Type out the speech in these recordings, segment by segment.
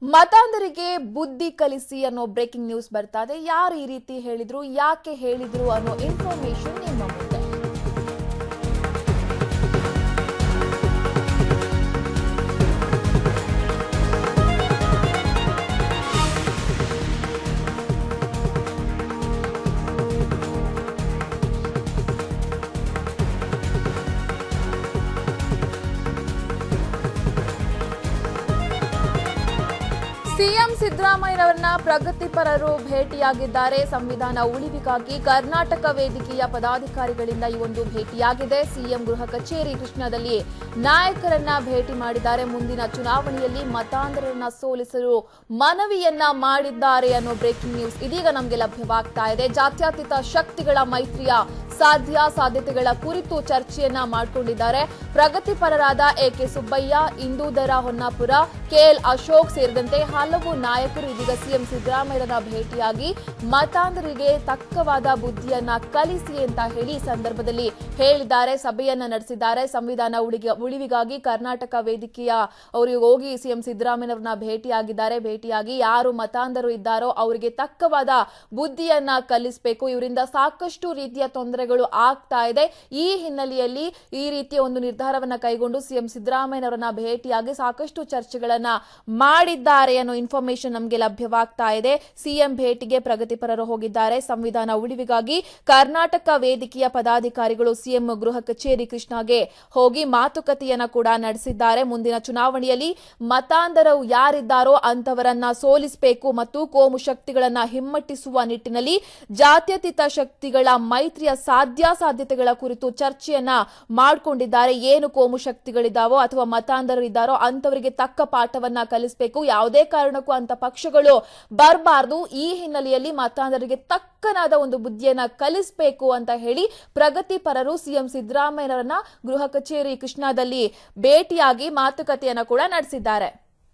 ಮತಾಂಧರಿಗೆ ಬುದ್ಧಿ ಕಲಿಸಿ ಅನ್ನೋ ಬ್ರೇಕಿಂಗ್ ನ್ಯೂಸ್ ಬರ್ತಾ ಇದೆ ಯಾರು ಈ ರೀತಿ ಹೇಳಿದ್ರು ಯಾಕೆ ಹೇಳಿದ್ರು ಅನ್ನೋ ಇನ್ಫಾರ್ಮೇಶನ್ ನಿಮ್ಮ ಮುಂದೆ ಸಿಎಂ ಸಿದ್ದರಾಮಯ್ಯರವರನ್ನ ಪ್ರಗತಿಪರರು ಭೇಟಿಯಾಗಿದ್ದಾರೆ ಸಂವಿಧಾನ ಉಳಿವಿಗಾಗಿ ಕರ್ನಾಟಕ ವೇದಿಕೆಯ ಪದಾಧಿಕಾರಿಗಳಿಂದ ಈ ಒಂದು ಭೇಟಿಯಾಗಿದೆ ಸಿಎಂ ಗೃಹ ಕಚೇರಿ ಕೃಷ್ಣದಲ್ಲಿ ನಾಯಕರನ್ನ ಭೇಟಿ ಮಾಡಿದ್ದಾರೆ ಮುಂದಿನ ಚುನಾವಣೆಯಲ್ಲಿ ಮತಾಂಧರನ್ನ ಸೋಲಿಸಲು ಮನವಿಯನ್ನ ಮಾಡಿದ್ದಾರೆ ಅನ್ನೋ ಬ್ರೇಕಿಂಗ್ ನ್ಯೂಸ್ ಇದೀಗ ನಮಗೆ ಲಭ್ಯವಾಗ್ತಾ ಇದೆ ಜಾತ್ಯತೀತ ಶಕ್ತಿಗಳ ಮೈತ್ರಿಯ ಸಾಧ್ಯ ಸಾಧ್ಯತೆಗಳ ಕುರಿತು ಚರ್ಚೆಯನ್ನ ಮಾಡಿಕೊಂಡಿದ್ದಾರೆ ಪ್ರಗತಿಪರರಾದ ಎಕೆ ಸುಬ್ಬಯ್ಯ ಇಂದೂದರ ಹೊನ್ನಾಪುರ ಕೆಎಲ್ ಅಶೋಕ್ ಸೇರಿದಂತೆ ಹಲವು ನಾಯಕರು ಇದೀಗ ಸಿಎಂ ಸಿದ್ದರಾಮಯ್ಯರನ್ನ ಭೇಟಿಯಾಗಿ ಮತಾಂಧರಿಗೆ ತಕ್ಕವಾದ ಬುದ್ಧಿಯನ್ನ ಕಲಿಸಿ ಅಂತ ಹೇಳಿ ಈ ಸಂದರ್ಭದಲ್ಲಿ ಹೇಳಿದ್ದಾರೆ ಸಭೆಯನ್ನ ನಡೆಸಿದ್ದಾರೆ ಸಂವಿಧಾನ ಉಳಿಗ- ಉಳಿವಿಗಾಗಿ ಕರ್ನಾಟಕ ವೇದಿಕೆಯ ಅವರು ಹೋಗಿ ಸಿಎಂ ಸಿದ್ದರಾಮಯ್ಯನವರನ್ನ ಭೇಟಿಯಾಗಿದ್ದಾರೆ ಭೇಟಿಯಾಗಿ ಯಾರು ಮತಾಂಧರು ಇದ್ದಾರೋ ಅವರಿಗೆ ತಕ್ಕವಾದ ಬುದ್ಧಿಯನ್ನ ಕಲಿಸಬೇಕು ಇವರಿಂದ ಸಾಕಷ್ಟು ರೀತಿಯ ತೊಂದರೆಗಳು ಆಗ್ತಾ ಇದೆ ಈ ಹಿನ್ನೆಲೆಯಲ್ಲಿ ಈ ರೀತಿಯ ಒಂದು ನಿರ್ಧಾರವನ್ನ ಕೈಗೊಂಡು ಸಿಎಂ ಸಿದ್ದರಾಮಯ್ಯನವರನ್ನ ಭೇಟಿಯಾಗಿ ಸಾಕಷ್ಟು ಚರ್ಚೆಗಳನ್ನ ಮಾಡಿದ್ದಾರೆ ಅನ್ನೋ ಇನ್ಫಾರ್ಮೇಶನ್ ನಮಗೆ ಲಭ್ಯವಾಗ್ತಾ ಇದೆ ಸಿಎಂ ಭೇಟಿಗೆ ಪ್ರಗತಿಪರರು ಹೋಗಿದ್ದಾರೆ ಸಂವಿಧಾನ ಉಳಿವಿಗಾಗಿ ಕರ್ನಾಟಕ ವೇದಿಕೆಯ ಪದಾಧಿಕಾರಿಗಳು ಸಿಎಂ ಗೃಹ ಕಚೇರಿ ಕೃಷ್ಣಗೆ ಹೋಗಿ ಮಾತುಕತೆಯನ್ನ ಕೂಡ ನಡೆಸಿದ್ದಾರೆ ಮುಂದಿನ ಚುನಾವಣೆಯಲ್ಲಿ ಮತಾಂಧರು ಯಾರಿದ್ದಾರೋ ಅಂತವರನ್ನ ಸೋಲಿಸಬೇಕು ಮತ್ತು ಕೋಮು ಶಕ್ತಿಗಳನ್ನ ಹಿಮ್ಮೆಟ್ಟಿಸುವ ನಿಟ್ಟಿನಲ್ಲಿ ಜಾತ್ಯತೀತ ಶಕ್ತಿಗಳ ಮೈತ್ರಿಯ ಸಾಧ್ಯಾಸಾಧ್ಯತೆಗಳ ಕುರಿತು ಚರ್ಚೆಯನ್ನ ಮಾಡಿಕೊಂಡಿದ್ದಾರೆ ಏನು ಕೋಮು ಶಕ್ತಿಗಳಿದ್ದಾವೋ ಅಥವಾ ಮತಾಂಧರು ಇದ್ದಾರೋ ಅಂತವರಿಗೆ ತಕ್ಕ ಪಾಠವನ್ನ ಕಲಿಸಬೇಕು ಯಾವುದೇ ಕಾರಣಕ್ಕೂ ಅಂತ ಪಕ್ಷಗಳು ಬರಬಾರ್ದು ಈ ಹಿನ್ನೆಲೆಯಲ್ಲಿ ಮತಾಂಧರಿಗೆ ತಕ್ಕನಾದ ಒಂದು ಬುದ್ಧಿಯನ್ನ ಕಲಿಸಬೇಕು ಅಂತ ಹೇಳಿ ಪ್ರಗತಿಪರರು ಸಿಎಂ ಸಿದ್ದರಾಮಯ್ಯರನ್ನ ಗೃಹ ಕಚೇರಿ ಕೃಷ್ಣಾದಲ್ಲಿ ಭೇಟಿಯಾಗಿ ಮಾತುಕತೆಯನ್ನ ಕೂಡ ನಡೆಸಿದ್ದಾರೆ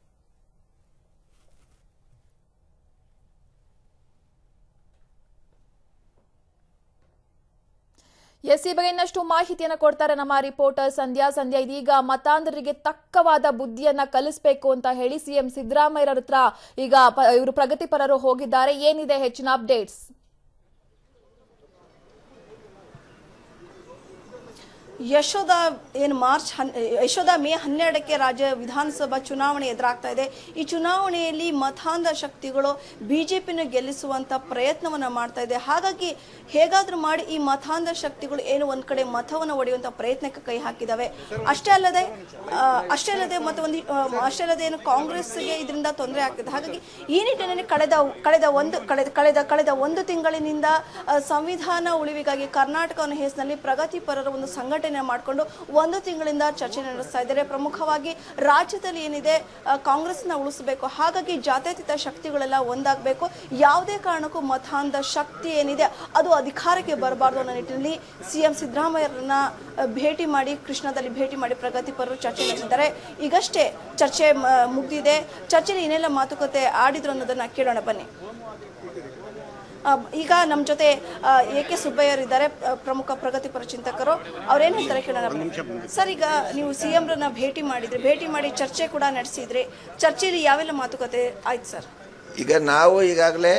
ಎಸ್ ಈ ಬಗ್ಗೆ ಇನ್ನಷ್ಟು ಮಾಹಿತಿಯನ್ನ ಕೊಡ್ತಾರೆ ನಮ್ಮ ರಿಪೋರ್ಟರ್ ಸಂಧ್ಯಾ ಸಂಧ್ಯಾ ಇದೀಗ ಮತಾಂಧರಿಗೆ ತಕ್ಕವಾದ ಬುದ್ಧಿಯನ್ನ ಕಲಿಸಬೇಕು ಅಂತ ಹೇಳಿ ಸಿಎಂ ಸಿದ್ದರಾಮಯ್ಯರ ಹತ್ರ ಈಗ ಪ- ಇವರು ಪ್ರಗತಿಪರರು ಹೋಗಿದ್ದಾರೆ ಏನಿದೆ ಹೆಚ್ಚಿನ ಅಪ್ಡೇಟ್ಸ್ ಯಶೋಧ ಏನು ಮಾರ್ಚ್ ಹನ್ ಯಶೋಧ ಮೇ ಹನ್ನೆರಡಕ್ಕೆ ರಾಜ್ಯ ವಿಧಾನಸಭಾ ಚುನಾವಣೆ ಎದುರಾಗ್ತಾ ಇದೆ ಈ ಚುನಾವಣೆಯಲ್ಲಿ ಮತಾಂಧ ಶಕ್ತಿಗಳು ಬಿಜೆಪಿನ ಗೆಲ್ಲಿಸುವಂತ ಪ್ರಯತ್ನವನ್ನ ಮಾಡ್ತಾ ಇದೆ ಹಾಗಾಗಿ ಹೇಗಾದ್ರೂ ಮಾಡಿ ಈ ಮತಾಂಧ ಶಕ್ತಿಗಳು ಏನು ಒಂದ್ ಕಡೆ ಮತವನ್ನು ಒಡೆಯುವಂತ ಪ್ರಯತ್ನಕ್ಕೆ ಕೈ ಹಾಕಿದಾವೆ ಅಷ್ಟೇ ಅಲ್ಲದೆ ಆ, ಅಷ್ಟೇ ಅಲ್ಲದೆ ಮತ್ತೆ ಒಂದು ಆ, ಅಷ್ಟೇ ಅಲ್ಲದೆ ಏನು ಕಾಂಗ್ರೆಸ್ಗೆ ಇದರಿಂದ ತೊಂದರೆ ಆಗ್ತಿದೆ ಹಾಗಾಗಿ ಈ ನಿಟ್ಟಿನಲ್ಲಿ ಕಳೆದ ಕಳೆದ ಒಂದು ಕಳೆದ ಕಳೆದ ಕಳೆದ ಒಂದು ತಿಂಗಳಿನಿಂದ ಆ, ಸಂವಿಧಾನ ಉಳಿವಿಗಾಗಿ ಕರ್ನಾಟಕವನ್ನು ಹೆಸರಿನಲ್ಲಿ ಪ್ರಗತಿಪರರ ಒಂದು ಸಂಘಟನೆ ಮಾಡಿಕೊಂಡು ಒಂದು ತಿಂಗಳಿಂದ ಚರ್ಚೆ ನಡೆಸ್ತಾ ಇದ್ದಾರೆ ಪ್ರಮುಖವಾಗಿ ರಾಜ್ಯದಲ್ಲಿ ಏನಿದೆ ಆ, ಕಾಂಗ್ರೆಸ್ನ ಉಳಿಸಬೇಕು ಹಾಗಾಗಿ ಜಾತ್ಯತೀತ ಶಕ್ತಿಗಳೆಲ್ಲ ಒಂದಾಗಬೇಕು ಯಾವುದೇ ಕಾರಣಕ್ಕೂ ಮತಾಂಧ ಶಕ್ತಿ ಏನಿದೆ ಅದು ಅಧಿಕಾರಕ್ಕೆ ಬರಬಾರ್ದು ಅನ್ನೋ ನಿಟ್ಟಿನಲ್ಲಿ ಸಿಎಂ ಸಿದ್ದರಾಮಯ್ಯರನ್ನ ಆ, ಭೇಟಿ ಮಾಡಿ ಕೃಷ್ಣದಲ್ಲಿ ಭೇಟಿ ಮಾಡಿ ಪ್ರಗತಿಪರರು ಚರ್ಚೆ ನಡೆಸಿದ್ದಾರೆ ಈಗಷ್ಟೇ ಚರ್ಚೆ ಮ- ಮುಗ್ದಿದೆ ಚರ್ಚೆಯಲ್ಲಿ ಏನೆಲ್ಲ ಮಾತುಕತೆ ಆಡಿದ್ರು ಅನ್ನೋದನ್ನ ಕೇಳೋಣ ಬನ್ನಿ ಆ, ಈಗ ನಮ್ಮ ಜೊತೆ ಎ ಕೆ ಸುಬ್ಬಯ್ಯರಿದ್ದಾರೆ ಆ, ಪ್ರಮುಖ ಪ್ರಗತಿಪರ ಚಿಂತಕರು ಅವ್ರೇನ್ ಹೇಳ್ತಾರೆ ಕೇಳೋಣ ಬನ್ನಿ. ಸರ್ ಈಗ ನೀವು ಸಿ ರನ್ನ ಭೇಟಿ ಮಾಡಿದ್ರಿ ಭೇಟಿ ಮಾಡಿ ಚರ್ಚೆ ಕೂಡ ನಡೆಸಿದ್ರಿ ಚರ್ಚೆಯಲ್ಲಿ ಯಾವೆಲ್ಲ ಮಾತುಕತೆ ಆಯ್ತು ಸರ್ ಈಗ ನಾವು ಈಗಾಗಲೇ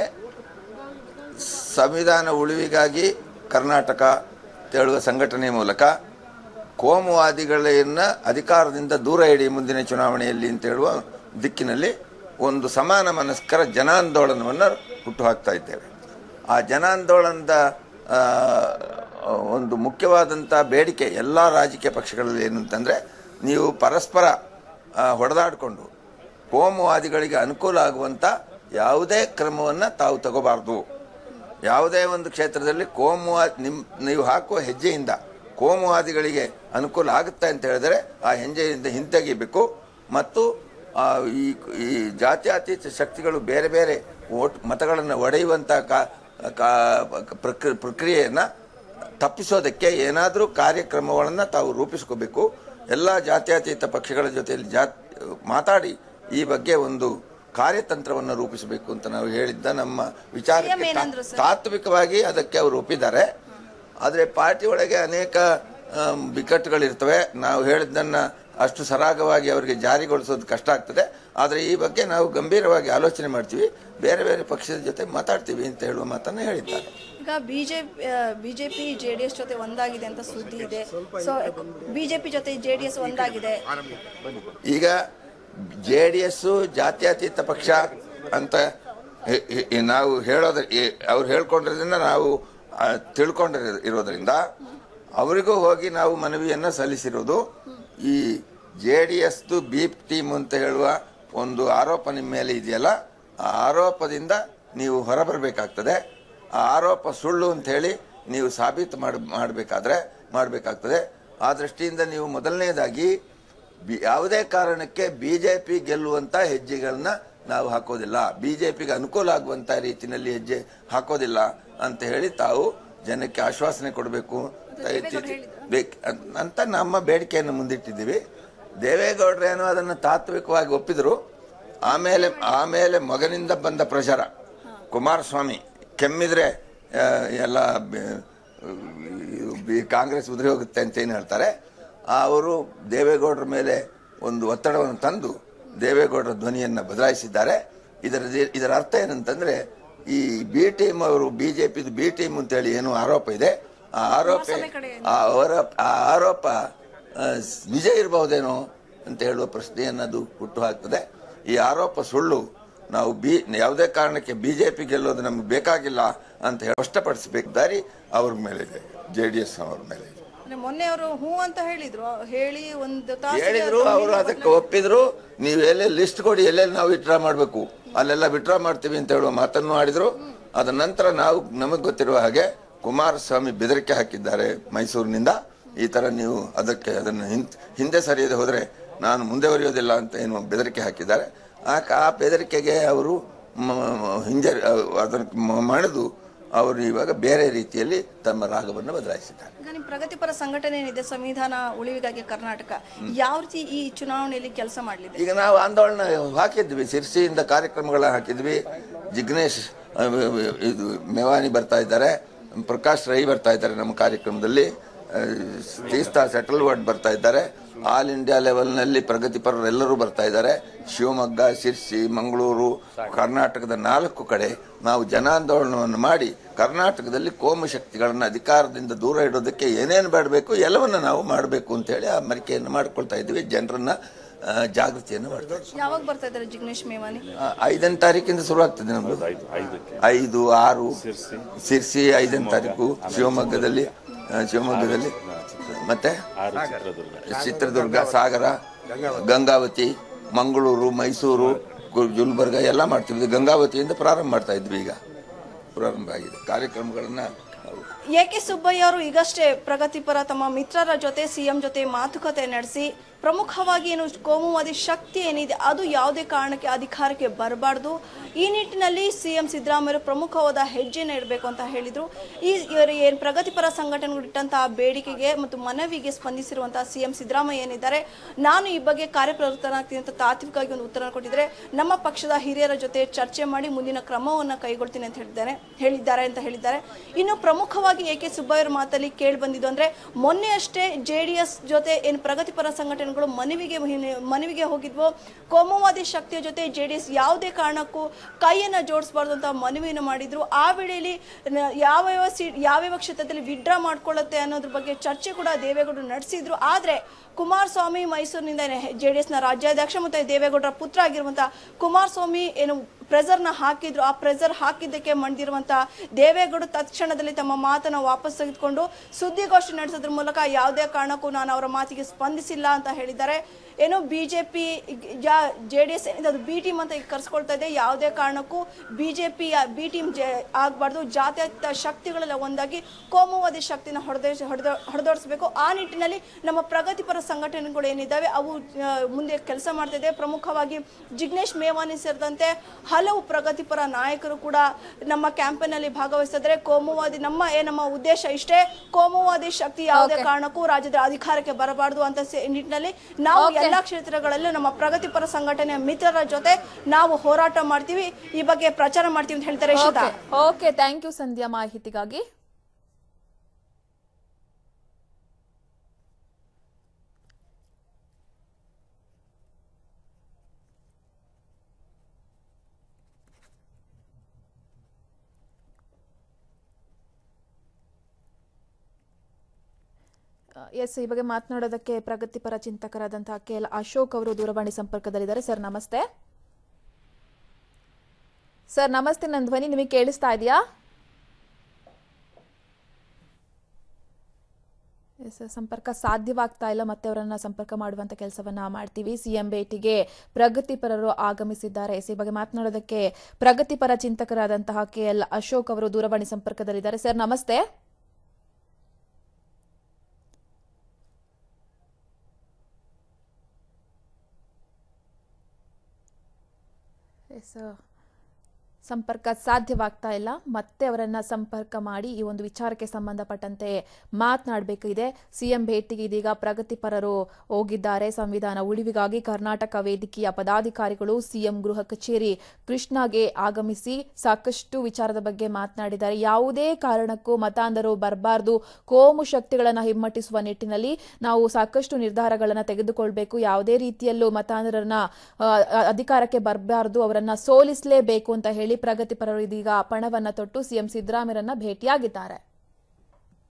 ಸಂವಿಧಾನ ಉಳಿವಿಗಾಗಿ ಕರ್ನಾಟಕ ಹೇಳುವ ಸಂಘಟನೆ ಮೂಲಕ ಕೋಮುವಾದಿಗಳನ್ನ ಅಧಿಕಾರದಿಂದ ದೂರ ಇಡಿ ಮುಂದಿನ ಚುನಾವಣೆಯಲ್ಲಿ ಅಂತ ಹೇಳುವ ದಿಕ್ಕಿನಲ್ಲಿ ಒಂದು ಸಮಾನ ಮನಸ್ಕರ ಜನಾಂದೋಲನವನ್ನು ಹುಟ್ಟುಹಾಕ್ತಾ ಇದ್ದೇವೆ ಆ ಜನಾಂದೋಲನದ ಆ, ಒಂದು ಮುಖ್ಯವಾದಂಥ ಬೇಡಿಕೆ ಎಲ್ಲ ರಾಜಕೀಯ ಪಕ್ಷಗಳಲ್ಲಿ ಏನು ಅಂತಂದರೆ ನೀವು ಪರಸ್ಪರ ಆ, ಹೊಡೆದಾಡಿಕೊಂಡು ಕೋಮುವಾದಿಗಳಿಗೆ ಅನುಕೂಲ ಆಗುವಂಥ ಯಾವುದೇ ಕ್ರಮವನ್ನು ತಾವು ತಗೋಬಾರ್ದು ಯಾವುದೇ ಒಂದು ಕ್ಷೇತ್ರದಲ್ಲಿ ಕೋಮುವಾ ನಿಮ್ ನೀವು ಹಾಕುವ ಹೆಜ್ಜೆಯಿಂದ ಕೋಮುವಾದಿಗಳಿಗೆ ಅನುಕೂಲ ಆಗುತ್ತೆ ಅಂತ ಹೇಳಿದರೆ ಆ ಹೆಜ್ಜೆಯಿಂದ ಹಿಂತೆಗಿಬೇಕು ಮತ್ತು ಆ, ಈ ಈ ಜಾತ್ಯತೀತ ಶಕ್ತಿಗಳು ಬೇರೆ ಬೇರೆ ಓಟ್ ಮತಗಳನ್ನು ಒಡೆಯುವಂಥ ಕಾ ಕಾ- ಪ್ರಕ್ರಿ ಪ್ರಕ್ರಿಯೆಯನ್ನು ತಪ್ಪಿಸೋದಕ್ಕೆ ಏನಾದರೂ ಕಾರ್ಯಕ್ರಮಗಳನ್ನು ತಾವು ರೂಪಿಸ್ಕೋಬೇಕು ಎಲ್ಲ ಜಾತ್ಯತೀತ ಪಕ್ಷಗಳ ಜೊತೆಯಲ್ಲಿ ಜಾತ್ ಮಾತಾಡಿ ಈ ಬಗ್ಗೆ ಒಂದು ಕಾರ್ಯತಂತ್ರವನ್ನು ರೂಪಿಸಬೇಕು ಅಂತ ನಾವು ಹೇಳಿದ್ದ ನಮ್ಮ ವಿಚಾರಕ್ಕೆ CM ಏನಂದ್ರು ಸರ್? ತಾತ್ವಿಕವಾಗಿ ಅದಕ್ಕೆ ಅವರು ಒಪ್ಪಿದ್ದಾರೆ ಆದರೆ ಪಾರ್ಟಿ ಒಳಗೆ ಅನೇಕ ಆಮ್, ಬಿಕ್ಕಟ್ಟುಗಳಿರ್ತವೆ ನಾವು ಹೇಳಿದ್ದನ್ನು ಅಷ್ಟು ಸರಾಗವಾಗಿ ಅವರಿಗೆ ಜಾರಿಗೊಳಿಸೋದು ಕಷ್ಟ ಆಗ್ತದೆ ಆದರೆ ಈ ಬಗ್ಗೆ ನಾವು ಗಂಭೀರವಾಗಿ ಆಲೋಚನೆ ಮಾಡ್ತೀವಿ ಬೇರೆ ಬೇರೆ ಪಕ್ಷದ ಜೊತೆ ಮಾತಾಡ್ತೀವಿ ಅಂತ ಹೇಳುವ ಮಾತನ್ನು ಹೇಳಿದ್ದಾರೆ ಈಗ BJP BJP J D S ಜೊತೆ ಒಂದಾಗಿದೆ ಅಂತ ಸುದ್ದಿ ಇದೆ ಸೊ ಬಿಜೆಪಿ ಜೊತೆ ಜೆ ಡಿ ಎಸ್ ಒಂದಾಗಿದೆ ಈಗ ಜೆ ಡಿ ಎಸ್ಸು ಜಾತ್ಯತೀತ ಪಕ್ಷ ಅಂತ ಹೆ- ಹೆ- ನಾವು ಹೇಳೋದ್ರ ಈ- ಅವ್ರು ಹೇಳ್ಕೊಂಡಿರೋದ್ರಿಂದ ನಾವು ಆ, ತಿಳ್ಕೊಂಡಿರೋ ಇರೋದ್ರಿಂದ ಅವರಿಗೂ ಹೋಗಿ ನಾವು ಮನವಿಯನ್ನು ಸಲ್ಲಿಸಿರೋದು ಈ ಜೆ ಡಿ ಎಸ್ದು ಬೀಪ್ ಟೀಮ್ ಅಂತ ಹೇಳುವ ಒಂದು ಆರೋಪ ನಿಮ್ಮ ಮೇಲೆ ಇದೆಯಲ್ಲ ಆ ಆರೋಪದಿಂದ ನೀವು ಹೊರಬರಬೇಕಾಗ್ತದೆ ಆ ಆರೋಪ ಸುಳ್ಳು ಅಂತ ಹೇಳಿ ನೀವು ಸಾಬೀತು ಮಾಡ ಮಾಡಬೇಕಾದ್ರೆ ಮಾಡಬೇಕಾಗ್ತದೆ ಆ ದೃಷ್ಟಿಯಿಂದ ನೀವು ಮೊದಲನೇದಾಗಿ ಬಿ- ಯಾವುದೇ ಕಾರಣಕ್ಕೆ ಬಿಜೆಪಿ ಗೆಲ್ಲುವಂತ ಹೆಜ್ಜೆಗಳನ್ನ ನಾವು ಹಾಕೋದಿಲ್ಲ ಬಿಜೆಪಿಗೆ ಅನುಕೂಲ ಆಗುವಂತ ರೀತಿಯಲ್ಲಿ ಹೆಜ್ಜೆ ಹಾಕೋದಿಲ್ಲ ಅಂತ ಹೇಳಿ ತಾವು ಜನಕ್ಕೆ ಆಶ್ವಾಸನೆ ಕೊಡಬೇಕು ಅಂತ ನಮ್ಮ ಬೇಡಿಕೆಯನ್ನು ಮುಂದಿಟ್ಟಿದ್ದೀವಿ ದೇವೇಗೌಡರೇನೋ ಅದನ್ನು ತಾತ್ವಿಕವಾಗಿ ಒಪ್ಪಿದ್ರು ಆಮೇಲೆ ಆಮೇಲೆ ಮಗನಿಂದ ಬಂದ ಪ್ರಚಾರ ಕುಮಾರಸ್ವಾಮಿ ಕೆಮ್ಮಿದ್ರೆ ಆ, ಎಲ್ಲ ಬೆ- ಇದು ಬಿ- ಕಾಂಗ್ರೆಸ್ ಉದುರಿ ಹೋಗುತ್ತೆ ಅಂತ ಏನು ಹೇಳ್ತಾರೆ ಅವರು ದೇವೇಗೌಡರ ಮೇಲೆ ಒಂದು ಒತ್ತಡವನ್ನು ತಂದು ದೇವೇಗೌಡರ ಧ್ವನಿಯನ್ನು ಬದಲಾಯಿಸಿದ್ದಾರೆ ಇದರ ಇದರ ಅರ್ಥ ಏನಂತಂದ್ರೆ ಈ ಬಿ ಟೀಮ್ ಅವರು ಬಿಜೆಪಿದು ಬಿ ಟೀಮ್ ಅಂತೇಳಿ ಏನು ಆರೋಪ ಇದೆ ಆ ಆರೋಪ ಆ ಆರೋಪ ಆ ಆರೋಪ ಆ, ನಿಜ ಇರಬಹುದೇನೋ ಅಂತ ಹೇಳುವ ಪ್ರಶ್ನೆಯನ್ನು ಅದು ಹುಟ್ಟು ಹಾಕ್ತದೆ ಈ ಆರೋಪ ಸುಳ್ಳು ನಾವು ಬಿ ಯಾವುದೇ ಕಾರಣಕ್ಕೆ ಬಿಜೆಪಿ ಗೆಲ್ಲೋದು ನಮ್ಗೆ ಬೇಕಾಗಿಲ್ಲ ಅಂತ ಹೇಳಿ ಸ್ಪಷ್ಟಪಡಿಸಬೇಕು ದಾರಿ ಅವ್ರ ಮೇಲೆ ಇದೆ ಜೆ ಡಿ ಎಸ್ ಅವ್ರ ಮೇಲೆ ಇದೆ ಅಂದ್ರೆ ಮೊನ್ನೆ ಅವರು ಹೂ ಅಂತ ಹೇಳಿದ್ರು ಹೇಳಿ ಒಂದು ತಾಸಿಗೆ ಹೇಳಿದ್ರು ಅವರು ಅದಕ್ಕೆ ಒಪ್ಪಿದ್ರು ನೀವು ಎಲ್ಲೆಲ್ಲಿ ಲಿಸ್ಟ್ ಕೊಡಿ ಎಲ್ಲೆಲ್ಲಿ ನಾವು ವಿಡ್ರಾ ಮಾಡಬೇಕು ಅಲ್ಲೆಲ್ಲ ವಿಡ್ರಾ ಮಾಡ್ತೀವಿ ಅಂತ ಹೇಳುವ ಮಾತನ್ನು ಆಡಿದ್ರು ಅದ ನಂತರ ನಾವು ನಮಗೆ ಗೊತ್ತಿರುವ ಹಾಗೆ ಕುಮಾರಸ್ವಾಮಿ ಬೆದರಿಕೆ ಹಾಕಿದ್ದಾರೆ ಮೈಸೂರಿನಿಂದ ಈ ತರ ನೀವು ಅದಕ್ಕೆ ಅದನ್ನು ಹಿಂದ್- ಹಿಂದೆ ಸರಿಯದೆ ಹೋದ್ರೆ ನಾನು ಮುಂದೆ ಬರೆಯೋದಿಲ್ಲ ಅಂತ ಏನು ಬೆದರಿಕೆ ಹಾಕಿದ್ದಾರೆ ಆ ಆ ಬೆದರಿಕೆಗೆ ಅವರು ಹಿಂಜ ಅದನ್ನು ಮ- ಮಾಡಿದು ಅವರು ಇವಾಗ ಬೇರೆ ರೀತಿಯಲ್ಲಿ ತಮ್ಮ ರಾಗವನ್ನು ಬದಲಾಯಿಸಿದ್ದಾರೆ ಈಗ ನಿಮ್ಮ ಪ್ರಗತಿಪರ ಸಂಘಟನೆ ಏನಿದೆ ಸಂವಿಧಾನ ಉಳಿವಿಗಾಗಿ ಕರ್ನಾಟಕ ಯಾವ ರೀತಿ ಈ ಚುನಾವಣೆಯಲ್ಲಿ ಕೆಲಸ ಮಾಡಲಿದೆ ಈಗ ನಾವು ಆಂದೋಲನ ಹಾಕಿದ್ವಿ ಸಿರ್ಸಿಯಿಂದ ಕಾರ್ಯಕ್ರಮಗಳ ಹಾಕಿದ್ವಿ ಜಿಗ್ನೇಶ್ ಆ, ಇದು ಮೇವಾನಿ ಬರ್ತಾ ಇದ್ದಾರೆ ಪ್ರಕಾಶ್ ರೈ ಬರ್ತಾ ಇದ್ದಾರೆ ನಮ್ಮ ಕಾರ್ಯಕ್ರಮದಲ್ಲಿ ಆ, ತೀಸ್ತಾ ಸೆಟಲ್ವರ್ಡ್ ಬರ್ತಾ ಇದ್ದಾರೆ ಆಲ್ ಇಂಡಿಯಾ ಲೆವೆಲ್ನಲ್ಲಿ ಪ್ರಗತಿಪರರೆಲ್ಲರೂ ಬರ್ತಾ ಇದ್ದಾರೆ ಶಿವಮೊಗ್ಗ ಶಿರ್ಸಿ ಮಂಗಳೂರು ಕರ್ನಾಟಕದ ನಾಲ್ಕು ಕಡೆ ನಾವು ಜನಾಂದೋಲನವನ್ನು ಮಾಡಿ ಕರ್ನಾಟಕದಲ್ಲಿ ಕೋಮು ಶಕ್ತಿಗಳನ್ನು ಅಧಿಕಾರದಿಂದ ದೂರ ಇಡೋದಕ್ಕೆ ಏನೇನು ಮಾಡಬೇಕು ಎಲ್ಲವನ್ನು ನಾವು ಮಾಡಬೇಕು ಅಂತ ಹೇಳಿ ಆ ಮರಿಕೆಯನ್ನು ಮಾಡ್ಕೊಳ್ತಾ ಇದ್ವಿ ಜನರನ್ನ ಆ, ಜಾಗೃತಿಯನ್ನು ಮಾಡ್ತಾ ಇದ್ವಿ ಯಾವಾಗ ಬರ್ತಾ ಇದ್ದಾರೆ ಜಿಗ್ನೇಶ್ ಮೇವಾನಿ ಆ, ಐದನೇ ತಾರೀಕಿಂದ ಶುರು ಆಗ್ತದೆ ನಮ್ದು ಐದು ಆರು ಸಿರ್ಸಿ ಐದನೇ ತಾರೀಕು ಶಿವಮೊಗ್ಗದಲ್ಲಿ ಆ, ಶಿವಮೊಗ್ಗದಲ್ಲಿ ಮತ್ತೆ ಚಿತ್ರದುರ್ಗ ಸಾಗರ ಗಂಗಾವತಿ ಮಂಗಳೂರು ಮೈಸೂರು ಗು- ಗುಲ್ಬರ್ಗ ಎಲ್ಲ ಮಾಡ್ತೀವಿ ಇದು ಗಂಗಾವತಿಯಿಂದ ಪ್ರಾರಂಭ ಮಾಡ್ತಾ ಇದ್ವಿ ಈಗ ಪ್ರಾರಂಭ ಆಗಿದೆ ಕಾರ್ಯಕ್ರಮಗಳನ್ನ ನಾವು ಎ ಕೆ ಸುಬ್ಬಯ್ಯ ಅವರು ಈಗಷ್ಟೇ ಪ್ರಗತಿಪರ ತಮ್ಮ ಮಿತ್ರರ ಜೊತೆ ಸಿಎಂ ಜೊತೆ ಮಾತುಕತೆ ನಡೆಸಿ ಪ್ರಮುಖವಾಗಿ ಏನು ಕೋಮುವಾದಿ ಶಕ್ತಿ ಏನಿದೆ ಅದು ಯಾವುದೇ ಕಾರಣಕ್ಕೆ ಅಧಿಕಾರಕ್ಕೆ ಬರಬಾರ್ದು ಈ ನಿಟ್ಟಿನಲ್ಲಿ ಸಿಎಂ ಸಿದ್ದರಾಮಯ್ಯ ಪ್ರಮುಖವಾದ ಹೆಜ್ಜೆನ ಇಡಬೇಕು ಅಂತ ಹೇಳಿದ್ರು ಈ ಇವರು ಏನು ಪ್ರಗತಿಪರ ಸಂಘಟನೆಗಳು ಇಟ್ಟಂತಹ ಬೇಡಿಕೆಗೆ ಮತ್ತು ಮನವಿಗೆ ಸ್ಪಂದಿಸಿರುವಂತಹ ಸಿಎಂ ಸಿದ್ದರಾಮಯ್ಯ ಏನಿದ್ದಾರೆ ನಾನು ಈ ಬಗ್ಗೆ ಕಾರ್ಯಪ್ರವೃತ್ತನಾಗ್ತೀನಿ ಅಂತ ತಾತ್ವಿಕವಾಗಿ ಒಂದು ಉತ್ತರ ಕೊಟ್ಟಿದ್ರೆ ನಮ್ಮ ಪಕ್ಷದ ಹಿರಿಯರ ಜೊತೆ ಚರ್ಚೆ ಮಾಡಿ ಮುಂದಿನ ಕ್ರಮವನ್ನು ಕೈಗೊಳ್ತೀನಿ ಅಂತ ಹೇಳಿದ್ದಾರೆ ಹೇಳಿದ್ದಾರೆ ಅಂತ ಹೇಳಿದ್ದಾರೆ ಇನ್ನು ಪ್ರಮುಖವಾಗಿ ಎ ಕೆ ಸುಬ್ಬಯ್ಯರ ಮಾತಲ್ಲಿ ಕೇಳಿ ಬಂದಿದ್ದು ಅಂದ್ರೆ ಮೊನ್ನೆ ಅಷ್ಟೇ ಜೆ ಡಿ ಎಸ್ ಜೊತೆ ಏನು ಪ್ರಗತಿಪರ ಸಂಘಟನೆಗಳು ಮನವಿಗೆ ಮನವಿಗೆ ಹೋಗಿದ್ವು ಕೋಮುವಾದಿ ಶಕ್ತಿಯ ಜೊತೆ ಜೆ ಡಿ ಎಸ್ ಯಾವುದೇ ಕಾರಣಕ್ಕೂ ಕೈಯನ್ನ ಜೋಡಿಸಬಾರ್ದು ಅಂತ ಮನವಿಯನ್ನು ಮಾಡಿದ್ರು ಆ ವೇಳೆಯಲ್ಲಿ ನ- ಯಾವ ಯಾವ ಸೀಟ್ ಯಾವ್ಯಾವ ಕ್ಷೇತ್ರದಲ್ಲಿ ವಿಡ್ರಾ ಮಾಡ್ಕೊಳ್ಳುತ್ತೆ ಅನ್ನೋದ್ರ ಬಗ್ಗೆ ಚರ್ಚೆ ಕೂಡ ದೇವೇಗೌಡರು ನಡೆಸಿದ್ರು ಆದ್ರೆ ಕುಮಾರಸ್ವಾಮಿ ಮೈಸೂರಿನಿಂದ ಜೆ ಡಿ ಎಸ್ನ ರಾಜ್ಯಾಧ್ಯಕ್ಷ ಮತ್ತು ದೇವೇಗೌಡರ ಪುತ್ರ ಆಗಿರುವಂತಹ ಕುಮಾರಸ್ವಾಮಿ ಏನು ಪ್ರೆಸರ್ನ ಹಾಕಿದ್ರು ಆ ಪ್ರೆಸರ್ ಹಾಕಿದ್ದಕ್ಕೆ ಮಂಡಿರುವಂತ ದೇವೇಗೌಡ ತತ್ಕ್ಷಣದಲ್ಲಿ ತಮ್ಮ ಮಾತನ್ನ ವಾಪಸ್ ತೆಗೆದುಕೊಂಡು ಸುದ್ದಿಗೋಷ್ಠಿ ನಡೆಸೋದ್ರ ಮೂಲಕ ಯಾವುದೇ ಕಾರಣಕ್ಕೂ ನಾನು ಅವರ ಮಾತಿಗೆ ಸ್ಪಂದಿಸಿಲ್ಲ ಅಂತ ಹೇಳಿದ್ದಾರೆ ಏನು ಬಿಜೆಪಿ ಜೆ ಡಿ ಎಸ್ ಏನಿದೆ ಅದು ಬಿ ಟೀಮ್ ಅಂತ ಈಗ ಕರ್ಸ್ಕೊಳ್ತಾ ಇದೆ ಯಾವುದೇ ಕಾರಣಕ್ಕೂ ಬಿಜೆಪಿ ಬಿ ಟೀಮ್ ಆಗಬಾರ್ದು ಜಾತ್ಯತೀತ ಶಕ್ತಿಗಳೆಲ್ಲ ಒಂದಾಗಿ ಕೋಮುವಾದಿ ಶಕ್ತಿನ ಹೊಡೆದ ಹೊಡೆದ ಹೊಡೆದೋಡಿಸಬೇಕು ಆ ನಿಟ್ಟಿನಲ್ಲಿ ನಮ್ಮ ಪ್ರಗತಿಪರ ಸಂಘಟನೆಗಳು ಏನಿದ್ದಾವೆ ಅವು ಆ, ಮುಂದೆ ಕೆಲಸ ಮಾಡ್ತಿದೆ ಪ್ರಮುಖವಾಗಿ ಜಿಗ್ನೇಶ್ ಮೇವಾನಿ ಸೇರಿದಂತೆ ಹಲವು ಪ್ರಗತಿಪರ ನಾಯಕರು ಕೂಡ ನಮ್ಮ ಕ್ಯಾಂಪೇನ್ ಅಲ್ಲಿ ಭಾಗವಹಿಸಿದ್ರೆ ಕೋಮುವಾದಿ ನಮ್ಮ ಏ ನಮ್ಮ ಉದ್ದೇಶ ಇಷ್ಟೇ ಕೋಮುವಾದಿ ಶಕ್ತಿ ಯಾವುದೇ ಕಾರಣಕ್ಕೂ ರಾಜ್ಯದ ಅಧಿಕಾರಕ್ಕೆ ಬರಬಾರದು ಅಂತ ಸೆ- ನಿಟ್ಟಿನಲ್ಲಿ ನಾವು ಎಲ್ಲಾ ಕ್ಷೇತ್ರಗಳಲ್ಲೂ ನಮ್ಮ ಪ್ರಗತಿಪರ ಸಂಘಟನೆಯ ಮಿತ್ರರ ಜೊತೆ ನಾವು ಹೋರಾಟ ಮಾಡ್ತೀವಿ ಈ ಬಗ್ಗೆ ಪ್ರಚಾರ ಮಾಡ್ತೀವಿ ಅಂತ ಹೇಳ್ತಾರೆ Shweta okay thank you Sandhya ಮಾಹಿತಿಗಾಗಿ ಎಸ್ ಈ ಬಗ್ಗೆ ಮಾತನಾಡೋದಕ್ಕೆ ಪ್ರಗತಿಪರ ಚಿಂತಕರಾದಂತಹ ಕೆ ಎಲ್ ಅಶೋಕ್ ಅವರು ದೂರವಾಣಿ ಸಂಪರ್ಕದಲ್ಲಿದ್ದಾರೆ ಸರ್ ನಮಸ್ತೆ ಸರ್ ನಮಸ್ತೆ ನನ್ನ ಧ್ವನಿ ನಿಮಗೆ ಕೇಳಿಸ್ತಾ ಇದೆಯಾ ಎಸ್ ಸಂಪರ್ಕ ಸಾಧ್ಯವಾಗ್ತಾ ಇಲ್ಲ ಮತ್ತೆ ಅವರನ್ನ ಸಂಪರ್ಕ ಮಾಡುವಂತ ಕೆಲಸವನ್ನ ಮಾಡ್ತೀವಿ ಸಿಎಂ ಭೇಟಿಗೆ ಪ್ರಗತಿಪರರು ಆಗಮಿಸಿದ್ದಾರೆ ಎಸ್ ಈ ಬಗ್ಗೆ ಮಾತನಾಡೋದಕ್ಕೆ ಪ್ರಗತಿಪರ ಚಿಂತಕರಾದಂತಹ ಕೆ ಎಲ್ ಅಶೋಕ್ ಅವರು ದೂರವಾಣಿ ಸಂಪರ್ಕದಲ್ಲಿದ್ದಾರೆ ಸರ್ ನಮಸ್ತೆ ಎಸ್ ಸಂಪರ್ಕ ಸಾಧ್ಯವಾಗ್ತಾ ಇಲ್ಲ ಮತ್ತೆ ಅವರನ್ನ ಸಂಪರ್ಕ ಮಾಡಿ ಈ ಒಂದು ವಿಚಾರಕ್ಕೆ ಸಂಬಂಧಪಟ್ಟಂತೆ ಮಾತನಾಡಬೇಕಿದೆ ಸಿಎಂ ಭೇಟಿಗೆ ಇದೀಗ ಪ್ರಗತಿಪರರು ಹೋಗಿದ್ದಾರೆ ಸಂವಿಧಾನ ಉಳಿವಿಗಾಗಿ ಕರ್ನಾಟಕ ವೇದಿಕೆಯ ಪದಾಧಿಕಾರಿಗಳು ಸಿಎಂ ಗೃಹ ಕಚೇರಿ ಕೃಷ್ಣಾಗೆ ಆಗಮಿಸಿ ಸಾಕಷ್ಟು ವಿಚಾರದ ಬಗ್ಗೆ ಮಾತನಾಡಿದ್ದಾರೆ ಯಾವುದೇ ಕಾರಣಕ್ಕೂ ಮತಾಂಧರು ಬರಬಾರ್ದು ಕೋಮು ಶಕ್ತಿಗಳನ್ನು ಹಿಮ್ಮಟ್ಟಿಸುವ ನಿಟ್ಟಿನಲ್ಲಿ ನಾವು ಸಾಕಷ್ಟು ನಿರ್ಧಾರಗಳನ್ನು ತೆಗೆದುಕೊಳ್ಬೇಕು ಯಾವುದೇ ರೀತಿಯಲ್ಲೂ ಮತಾಂಧರನ್ನ ಆ, ಅಧಿಕಾರಕ್ಕೆ ಬರಬಾರ್ದು ಅವರನ್ನ ಸೋಲಿಸಲೇಬೇಕು ಅಂತ ಹೇಳಿ ಪ್ರಗತಿಪರರು ಇದೀಗ ಪಣವನ್ನ ತೊಟ್ಟು ಸಿಎಂ ಸಿದ್ದರಾಮಯ್ಯರನ್ನ ಭೇಟಿಯಾಗಿದ್ದಾರೆ